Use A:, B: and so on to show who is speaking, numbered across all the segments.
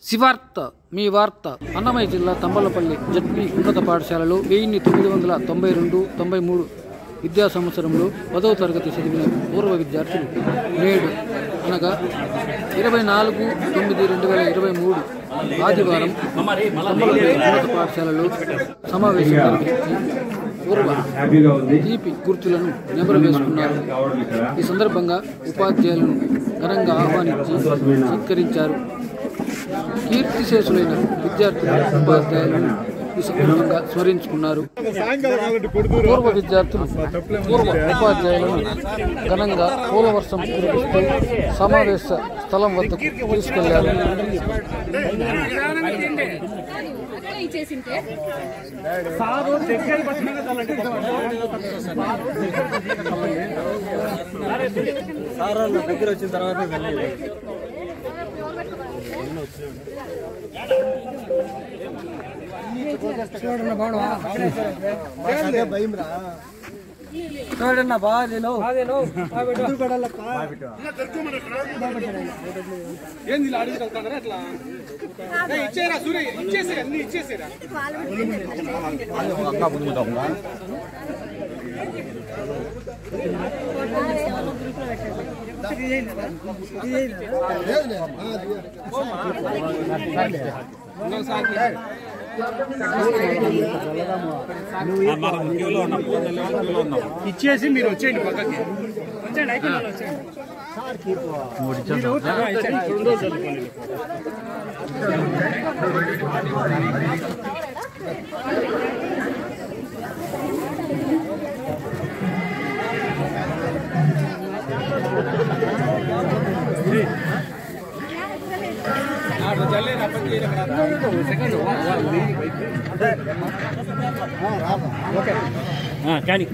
A: శివార్త మీ వార్త అన్నమయ్య జిల్లా తంబలపల్లి జడ్పీ ఉన్నత పాఠశాలలో వెయ్యిన్ని తొమ్మిది వందల తొంభై రెండు తొంభై మూడు విద్యా సంవత్సరంలో పదవ తరగతి చదివిన పూర్వ విద్యార్థులు నేడు అనగా ఇరవై నాలుగు తొమ్మిది రెండు వేల ఇరవై మూడు ఆదివారం తంబలపల్లి ఉన్నత పాఠశాలలో సమావేశం నిర్వహించి పూర్వ
B: హ్యాపీగా ఉంది
A: తీపి గుర్తులను నెమరు వేసుకున్నారు
B: కావడం ఇక్కడ
A: ఈ సందర్భంగా ఉపాధ్యాయులను ఘనంగా ఆహ్వానించి సత్కరించారు కీర్తిశేషులైన విద్యార్థులు ఉపాధ్యాయులను ఈ సందర్భంగా స్మరించుకున్నారు పూర్వ విద్యార్థులు పూర్వ ఉపాధ్యాయులను ఘనంగా పూలవర్షం కురిపిస్తూ సమావేశ స్థలం వద్దకు తీసుకెళ్లారు
C: అక్కడ ఇచ్చేసింటే
D: ఇచ్చేసి మీరు వచ్చేయండి పక్కకి వచ్చేయండి అయిపోయింది వాళ్ళు వచ్చేయండి మీరు- ఆ, ఇచ్చేయండి. రెండు రోజులు చదువుకోండి. ఆ, కానీ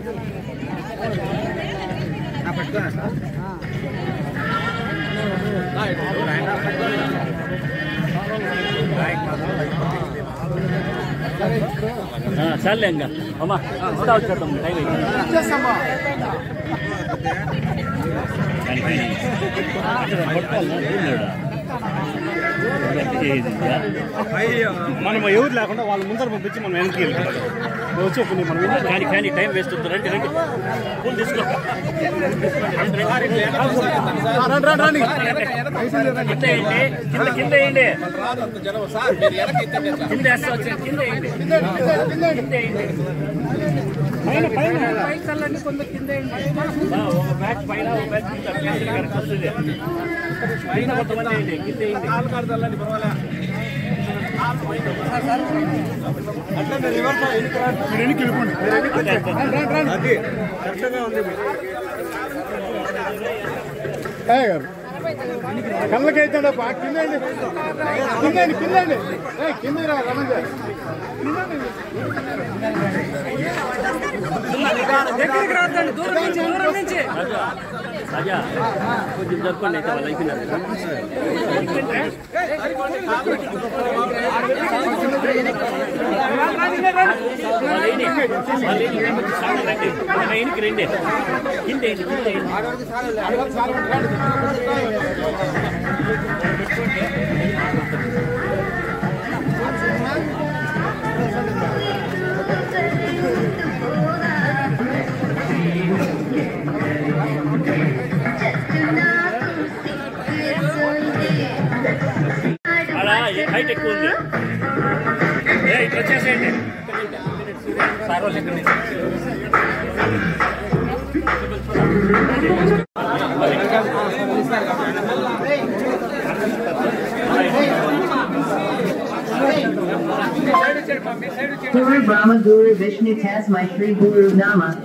D: ఆ, చాలే ఇంకా అమ్మా వస్తా వచ్చేద్దాం టైం అయిపోయింది కానీ, కానీ. ఇక్కడ పట్టుకోవాలా? ఊరిలోడా? మనం ఎవరు లేకుండా వాళ్ళ ముందర పంపించి మనం వెనక్కి వెళ్ళిపోతాం వచ్చే కొన్ని మనం కానీ కానీ టైం వేస్ట్ అవుతుంది రండి రండి పూలు తీసుకో కింద వేయండి కింద కింద వేయండి కింద వేస్తా వచ్చే కింద వేయండి కింద వేయండి పైన పైన పైన చల్లండి కొందరు కింద వేయండి ఒక బ్యాచ్ పైన ఒక బ్యాచ్ కింద క్యాన్సిల్ గారికి వస్తుంది పైన కొంతమంది వేయండి కింద వేయండి
E: కళ్ళకైతే కిందండి కిందండి కిందండి కింద రమండి
D: రాజా కొంచెం జరుపుకోండి అయితే వాళ్ళు అయిపోయినారు వాళ్ళు వేయండి. వాళ్ళు వేయండి. కొంచెం సాగండి రండి. కొంచెం వెనక్కి రండి. కింద వేయండి, కింద వేయండి. అలా హైట్ ఎక్కువ ఉంది ఏ, ఇట్లా వచ్చేసేయండి సార్ వాళ్ళు ఎక్కడి నుంచి
F: Guru Brahma Guru Vishnu Tasmai Shri Guru Nama.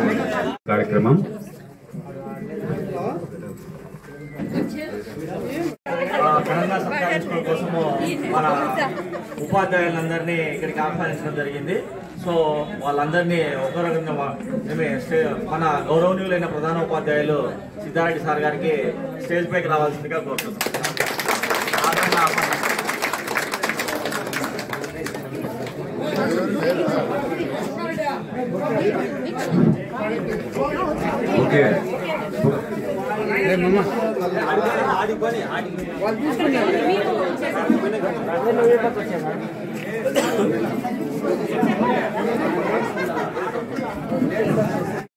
B: కార్యక్రమం ఘనంగా సత్కరించుకోవడం కోసము మన ఉపాధ్యాయులందరినీ ఇక్కడికి ఆహ్వానించడం జరిగింది సో వాళ్ళందరినీ ఒక రకంగా మా- మేమే స్టే- మన గౌరవనీయులైన ప్రధాన ఉపాధ్యాయులు సిద్ధారెడ్డి సార్ గారికి స్టేజ్ పైకి రావాల్సిందిగా కోరుతున్నాం ఆదరంగా ఆహ్వానిస్తున్నాం.
C: మీరు